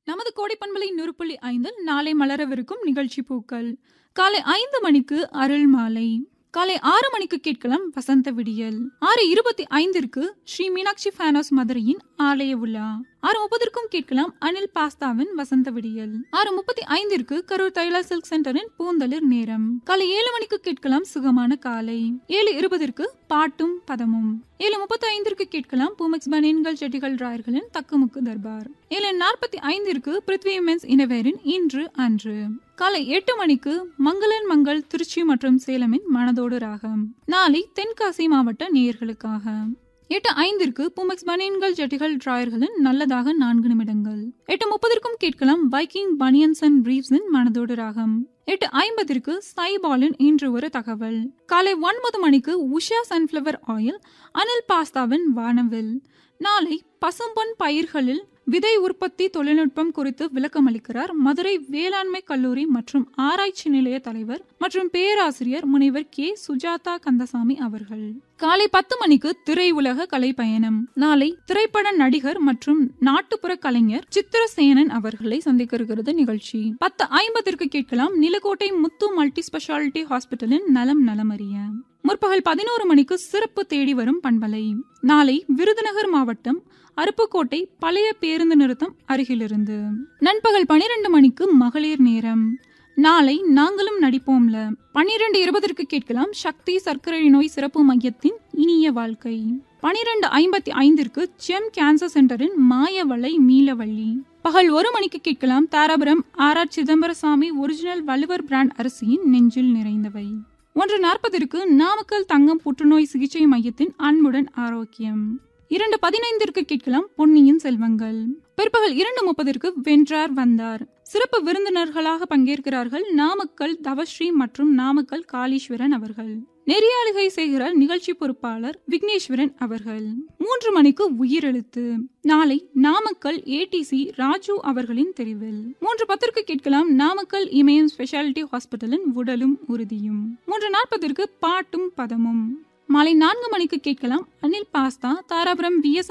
நமது கோடைப்பண்பலை நூறு புள்ளி ஐந்தில் நாளை மலரவிருக்கும் நிகழ்ச்சி பூக்கள் காலை ஐந்து மணிக்கு அருள் மாலை காலை ஆறு மணிக்கு கேட்கலாம் வசந்த விடியல் ஆறு இருபத்தி ஐந்திற்கு ஸ்ரீ மீனாட்சி ஃபேனோஸ் மதுரையின் ஆலய விழா ஆறு முப்பதற்கும் கேட்கலாம் அனில் பாஸ்தாவின் வசந்த விடியல் ஆறு முப்பத்தி ஐந்திற்கு கரூர் தைலா சில்க் சென்டரின் பூந்தளிர் நேரம் காலை ஏழு மணிக்கு கேட்கலாம் சுகமான காலை ஏழு இருபதற்கு பாட்டும் பதமும் ஏழு முப்பத்தி ஐந்திற்கு கேட்கலாம் பூமெக்ஸ் பனியன்கள் செட்டிகள் ராயர்களின் தக்குமுக்கு தர்பார் ஏழு நாற்பத்தி ஐந்திற்கு பிருத்வி மென்ஸ் இனவேரின் இன்று அன்று காலை எட்டு மணிக்கு மங்களன் மங்கள் திருச்சி மற்றும் சேலமின் மனதோடு ராகம் நாளை தென்காசி மாவட்ட நேயர்களுக்காக எட்டு ஐந்திற்கு பூமெக்ஸ் பனியன்கள் ஜட்டிகள் டிராயர்களின் நல்லதாக நான்கு நிமிடங்கள் எட்டு முப்பதற்கும் கேட்கலாம் பைக்கிங் பனியன்ஸ் அண்ட் பிரீவ்ஸின் மனதோடு ராகம் எட்டு ஐம்பதிற்கு சைபாலின் இன்று ஒரு தகவல் காலை ஒன்பது மணிக்கு உஷா சன்ஃப்ளவர் ஆயில் அனில் பாஸ்தாவின் வானவில் நாளை பசும்பொன் பயிர்களில் விதை உற்பத்தி தொழில்நுட்பம் குறித்து விளக்கமளிக்கிறார் மதுரை வேளாண்மை கல்லூரி மற்றும் ஆராய்ச்சி நிலைய தலைவர் மற்றும் பேராசிரியர் முனைவர் கே சுஜாதா கந்தசாமி அவர்கள் காலை பத்து மணிக்கு திரை உலக கலை பயணம் நாளை திரைப்பட நடிகர் மற்றும் நாட்டுப்புற கலைஞர் சித்திரசேனன் அவர்களை சந்திக்க இருக்கிறது நிகழ்ச்சி பத்து ஐம்பத்திற்கு கேட்கலாம் நிலக்கோட்டை முத்து மல்டி ஸ்பெஷாலிட்டி ஹாஸ்பிட்டலின் நலம் நலமறிய முற்பகல் பதினோரு மணிக்கு சிறப்பு தேடி வரும் பண்பலை நாளை விருதுநகர் மாவட்டம் அருப்புக்கோட்டை பழைய பேருந்து நிறுத்தம் அருகிலிருந்து நண்பகல் பனிரெண்டு மணிக்கு மகளிர் நேரம் நாளை நாங்களும் நடிப்போம்ல பனிரெண்டு இருபதற்கு கேட்கலாம் சக்தி சர்க்கரை நோய் சிறப்பு மையத்தின் இனிய வாழ்க்கை பனிரெண்டு ஐம்பத்தி ஐந்திற்கு ஜெம் கேன்சர் சென்டரின் மாயவளை மீளவள்ளி பகல் ஒரு மணிக்கு கேட்கலாம் Dharapuram R R Chidambarasamy original Valluvar brand அரிசியின் நெஞ்சில் நிறைந்தவை ஒன்று நாற்பதற்கு நாமக்கல் தங்கம் புற்றுநோய் சிகிச்சை மையத்தின் அன்புடன் ஆரோக்கியம் இரண்டு பதினைந்திற்கு கேட்கலாம் பொன்னியின் செல்வங்கள் பிற்பகல் இரண்டு முப்பதற்கு வென்றார் வந்தார் சிறப்பு விருந்தினர்களாக பங்கேற்கிறார்கள் நாமக்கல் தவஸ்ரீ மற்றும் நாமக்கல் காளீஸ்வரன் அவர்கள் நெறியாளுகை செய்கிற நிகழ்ச்சி பொறுப்பாளர் விக்னேஸ்வரன் அவர்கள் மூன்று மணிக்கு உயிரெழுத்து நாளை நாமக்கல் ஏடிசி ராஜு அவர்களின் தெரிவில் மூன்று பத்திற்கு கேட்கலாம் நாமக்கல் இமயம் ஸ்பெஷாலிட்டி ஹாஸ்பிட்டலின் உடலும் உறுதியும் மூன்று நாற்பதற்கு பாட்டும் பதமும் மாலை நான்கு மணிக்கு கேட்கலாம் அனில் பாஸ்தா தாராபுரம் விஎஸ்